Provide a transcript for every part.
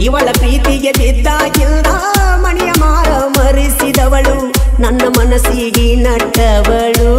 ಇವಳ ಪ್ರೀತಿಗೆ ಬಿದ್ದಾಗಿಲ್ಲ ಮಣಿಯ ಮಾರ ಮರಿಸಿದವಳು ನನ್ನ ಮನಸ್ಸಿಗೆ ನಟ್ಟವಳು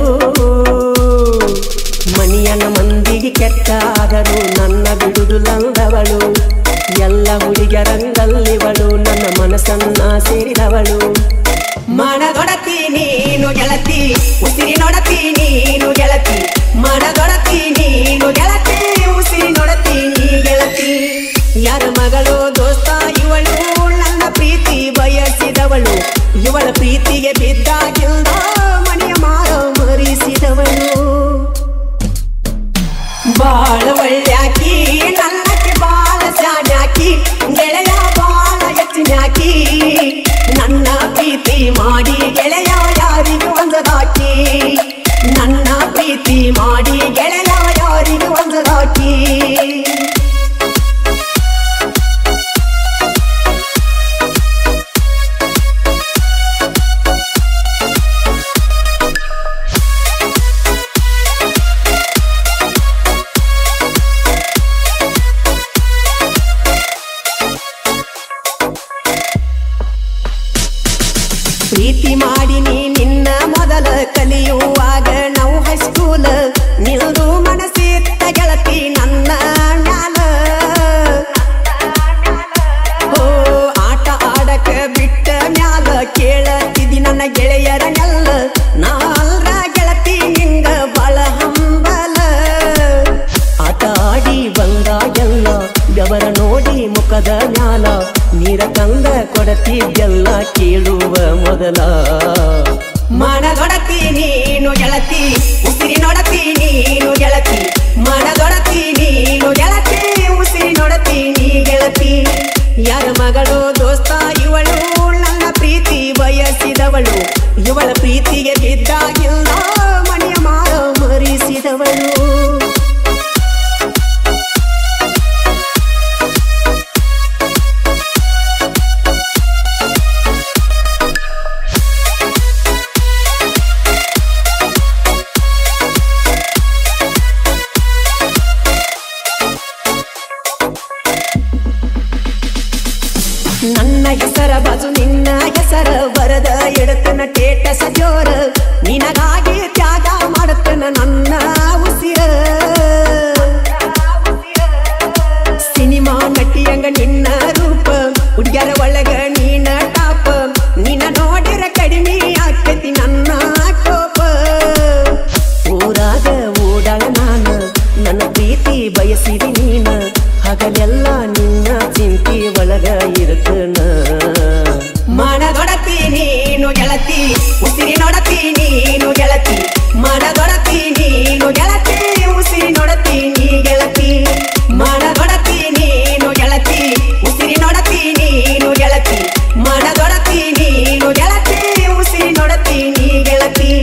ಮಣಿಯನ ಮಂದಿಗೆ ಕೆಟ್ಟಾದರೂ ನನ್ನ ಬಿಡುದುಲಂದವಳು ಎಲ್ಲ ಹುಡುಗರಂಗಲ್ಲಿವಳು ನನ್ನ ಮನಸ್ಸನ್ನ ಸೇರಿದವಳು ಮನದೊಡತಿ ನೀನು ಗೆಳತಿ ಉಸಿರಿ ನೊಡತಿ ನೀನು ಗೆಳತಿ ಮನದೊಡತಿ ನೀನು ಗೆಳತಿ ಉಸಿರಿ ನೊಡತಿ ನೀ ಗೆಳತಿ ಯಾರ ಮಗಳು ದೋಸ್ತ ಇವಳು ನನ್ನ ಪ್ರೀತಿ ಬಯಸಿದವಳು ಇವಳ ಪ್ರೀತಿಗೆ ಬಿದ್ದಾಗಿಲ್ಲ ಮನೆಯ ಮಾರ ಮರಿಸಿದವಳು ಬಾಳ ಒಳ್ಳ್ಯಾಕಿ ನನ್ನಕ್ಕೆ ಬಾಳ ಶಾನ್ಯಾಕಿ ಗೆಳೆಯ ಬಾಳ ಹೆಚ್ಚಿನ್ಯಾಕಿ ನನ್ನ ಪ್ರೀತಿ ಮಾಡಿ ಗೆಳೆಯ ಯಾರಿಗೂ ಒಂದದಾಕಿ ನನ್ನ ಪ್ರೀತಿ ಮಾಡಿ ಗೆಳೆಯ ಯಾರಿಗೂ ಒಂದದಾಕಿ ಪ್ರೀತಿ ಮಾಡಿ ನೀ ನಿನ್ನ ಮೊದಲ ಕಲಿಯುವಾಗ ನಾವು ಹೈಸ್ಕೂಲ್ ನಿಲ್ದು ಮನಸ್ಸಿತ್ತ ಗೆಳತಿ ನನ್ನ ಮ್ಯಾಲ ಓ ಆಟ ಆಡಕ ಬಿಟ್ಟ ಮ್ಯಾಲ ಕೇಳತಿದಿ ನನ್ನ ಗೆಳೆಯರನ್ನೆಲ್ಲ ನಾಲ್ರ ಗೆಳತಿ ನಿಂಗ ಬಳ ಹಂಬಲ ಆಟ ಆಡಿ ಬಂದಾಗೆಲ್ಲ ಬೆವರ ನೋಡಿ ಮುಖದ ಮ್ಯಾಲ ನೀರ ತಂದ ಕೊಡತಿದ್ದೆಲ್ಲ ಕೇಳುವ ಮೊದಲ ಮನದೊಡತಿ ನೀನು ಗೆಳತಿ ಉಸಿರಿ ನೊಡತಿ ನೀನು ಗೆಳತಿ ಮನದೊಡತಿ ನೀನು ಗೆಳತಿ ಉಸಿರಿ ನೊಡತಿ ನೀ ಗೆಳತಿ ಯಾರ ಮಗಳು ದೋಸ್ತ ಇವಳು ನನ್ನ ಪ್ರೀತಿ ಬಯಸಿದವಳು ಇವಳ ಪ್ರೀತಿಗೆ ಬಿದ್ದಾಗಿಲ್ಲ ಮನೆಯ ಮಾರ ಮರಿಸಿದವಳು ನನ್ನ ಹೆಸರ ಬಾಜು ನಿನ್ನ ಹೆಸರ ಬರದ ಇಡತನ ಟೇಟಸ ಜೋರ ನಿನಗಾಗಿ ತ್ಯಾಗ ಮಾಡತನ ನನ್ನ ಉಸಿರ ಸಿನಿಮಾ ನಟಿಯಂಗ ನಿನ್ನ ರೂಪ ಹುಡುಗ್ಯರ ಒಳಗ ನೀನ ಟಾಪ ನಿನ್ನ ನೋಡಿರ ಕಡಿಮೆ ಆಕತಿ ನನ್ನ ಕೋಪ ಊರಾಗ ಓಡಾಳ ನಾನ ನನ್ನ ಪ್ರೀತಿ ಬಯಸಿದಿ ನೀನ ಹಗಲೆಲ್ಲ ನಿನ್ನ ಚಿಂತಿ ಒಳಗ ಇರುತ್ತನ ಮನದೊಡತಿ ನೀನು ಗೆಳತಿ ಉಸಿರಿ ನೊಡತಿ ನೀನು ಗೆಳತಿ ಮನದೊಡತಿ ನೀನು ಗೆಳತಿ ಉಸಿರಿ ನೊಡತಿ ನೀ ಗೆಳತಿ ಮನದೊಡತಿ ನೀನು ಗೆಳತಿ ಉಸಿರಿ ನೊಡತಿ ನೀನು ಗೆಳತಿ ಮನದೊಡತಿ ನೀನು ಗೆಳತಿ ಉಸಿರಿ ನೊಡತಿ ನೀ ಗೆಳತಿ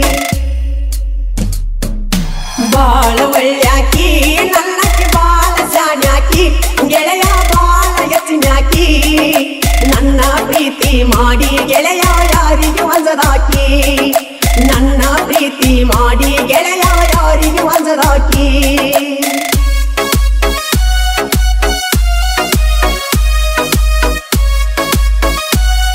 ಬಾಳ ಒಳ್ಳ್ಯಾಕಿ ನನ್ನಕ್ಕೆ ಬಾಳ ಜಾಣ್ಯಾಕಿ ಗೆಳೆಯ ಬಾಳ ಹೆಚ್ಚಿನ್ಯಾಕಿ ನನ್ನ ಪ್ರೀತಿ ಮಾಡಿ ಗೆಳೆಯ ಯಾರಿಗೆ ಒಂದದಾಕಿ ನನ್ನ ಪ್ರೀತಿ ಮಾಡಿ ಗೆಳೆಯ ಯಾರಿಗೆ ಒಂದದಾಕಿ